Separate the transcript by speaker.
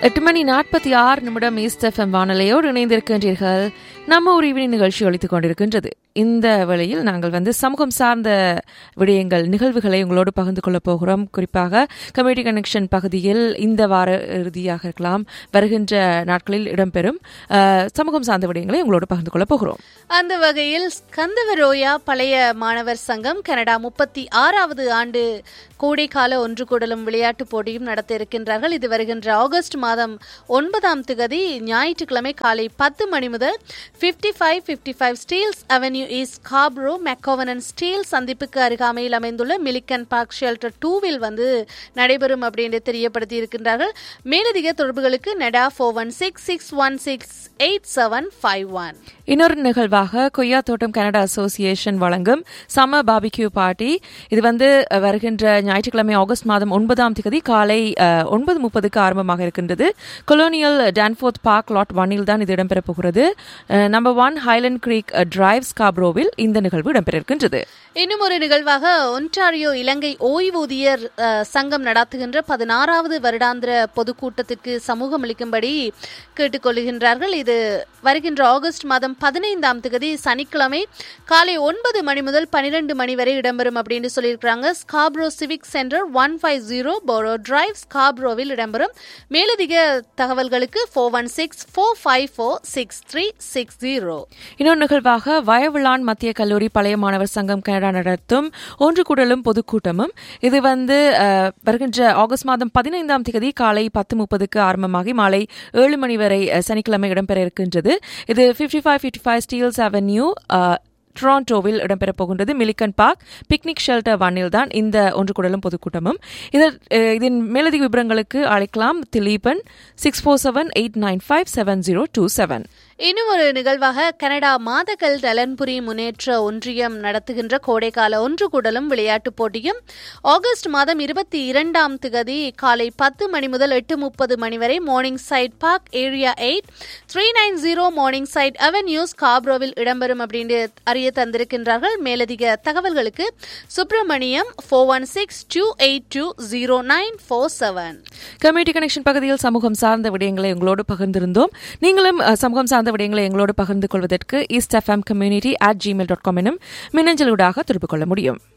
Speaker 1: எட்டு மணி நாற்பத்தி ஆறு நிமிடம் ஈஸ்ட் எஃப்எம் வானொலியோடு இணைந்திருக்கின்றீர்கள் நம்ம ஒரு ஈவினிங் நிகழ்ச்சி ஒழித்துக் கொண்டிருக்கின்றது இந்த வேளையில் நாங்கள் வந்து சமூகம் சார்ந்த விடயங்கள் நிகழ்வுகளை உங்களோடு பகிர்ந்து கொள்ளப் போகிறோம் குறிப்பாக கம்யூனிட்டி கனெக்ஷன் பகுதியில் இந்த வார இறுதியாக இருக்கலாம் வருகின்ற நாட்களில் இடம்பெறும் அஹ், சமூகம் சார்ந்த விடயங்களை உங்களோடு பகிர்ந்து கொள்ளப் போகிறோம்
Speaker 2: அந்த வகையில் ஸ்கந்தவரோயா பழைய மாணவர் சங்கம் கனடா முப்பத்தி ஆறாவது ஆண்டு கோடைக்கால ஒன்று கூடலும் விளையாட்டுப் போட்டியும் நடத்த இருக்கின்றார்கள் இது வருகின்ற ஆகஸ்ட் மாதம் ஒன்பதாம் திகதி ஞாயிற்றுக்கிழமை காலை பத்து மணி முதல் fifty five fifty five Steeles avenue east Scarborough McCowan Steeles சந்திப்புக்கு அருகாமையில் அமைந்துள்ள மிலிக்கன் பார்க் ஷெல்டர் டூவில் வந்து நடைபெறும் அப்படின்னு தெரியப்படுத்தி இருக்கின்றார்கள் மேலதிக தொடர்புகளுக்கு நெடா four one six six one six eight seven five one
Speaker 1: இன்னொரு நிகழ்வாக கொய்யா தோட்டம் கனடா அசோசியேஷன் வழங்கும் சம்மர் பாபிக்யூ பார்ட்டி இது வந்து அஹ், வருகின்ற ஞாயிற்றுக்கிழமை ஆகஸ்ட் மாதம் ஒன்பதாம் தேதி காலை அஹ், ஒன்பது முப்பதுக்கு ஆரம்பமாக இருக்கின்றது கொலோனியல் டான்ஃபோர்த் பார்க் லாட் ஒன்னில் தான் இது இடம்பெறப் போகிறது number one Highland Creek drive ஸ்காப்ரோவில் இந்த நிகழ்வு இடம்பெற இருக்கின்றது
Speaker 2: இன்னும் ஒரு நிகழ்வாக ஒன்டாரியோ இலங்கை ஓய்வூதியர் அஹ், சங்கம் நடத்துகின்ற பதினாறாவது வருடாந்திர பொதுக்கூட்டத்திற்கு சமூகம் அளிக்கும்படி கேட்டுக்கொள்கின்றார்கள் இது வருகின்ற ஆகஸ்ட் மாதம் பதினைந்தாம் தேதி சனிக்கிழமை காலை ஒன்பது மணி முதல் பனிரெண்டு மணி வரை இடம்பெறும் அப்படின்னு சொல்லியிருக்கிறாங்க Scarborough civic centre one five zero Borough drive ஸ்காப்ரோவில் இடம்பெறும் மேலதிக தகவல்களுக்கு four one six four five four six three six zero
Speaker 1: இன்னொரு நிகழ்வாக வயவிளான் மத்திய கல்லூரி பழைய மாணவர் சங்கம் கனடா நடத்தும் ஒன்று கூடலும் பொதுக்கூட்டமும் இது வந்து அஹ், வருகின்ற ஆகஸ்ட் மாதம் பதினைந்தாம் தேதி காலை பத்து முப்பதுக்கு ஆரம்பமாகி மாலை ஏழு மணி வரை அஹ், சனிக்கிழமை இடம்பெற இருக்கின்றது இது fifty five fifty five Steeles avenue டொராண்டோவில் இடம்பெறப் போகின்றது மிலிக்கன் பார்க் பிக்னிக் ஷெல்டர் ஒன்னில் தான் இந்த ஒன்று கூடலும் பொதுக்கூட்டமும் இதன் அஹ், இதன் மேலதிக விவரங்களுக்கு அழைக்கலாம் Thileepan six four seven eight nine five seven zero two seven
Speaker 2: இன்னும் ஒரு நிகழ்வாக கனடா மாதக்கல் தலன்புரி முன்னேற்ற ஒன்றியம் நடத்துகின்ற கோடைக்கால ஒன்று கூடலும் விளையாட்டுப் போட்டியும் ஆகஸ்ட் மாதம் இருபத்தி இரண்டாம் திகதி காலை பத்து மணி முதல் எட்டு முப்பது மணி வரை Morningside park area eight three nine zero Morningside avenues காப்ரோவில் இடம்பெறும் அப்படின்னு அறிய தந்திருக்கின்றார்கள் மேலதிக தகவல்களுக்கு Subramaniam four one six two eight two zero nine four seven
Speaker 1: community connection பகுதியில் சமூகம் சார்ந்த விடயங்களை உங்களோடு பகிர்ந்திருந்தோம் நீங்களும் அஹ், சமூகம் சார்ந்த விடயங்களை எங்களோடு பகிர்ந்து கொள்வதற்கு east FM community at Gmail dot com எனும் மின்னஞ்சலூடாக தொடர்பு கொள்ள முடியும்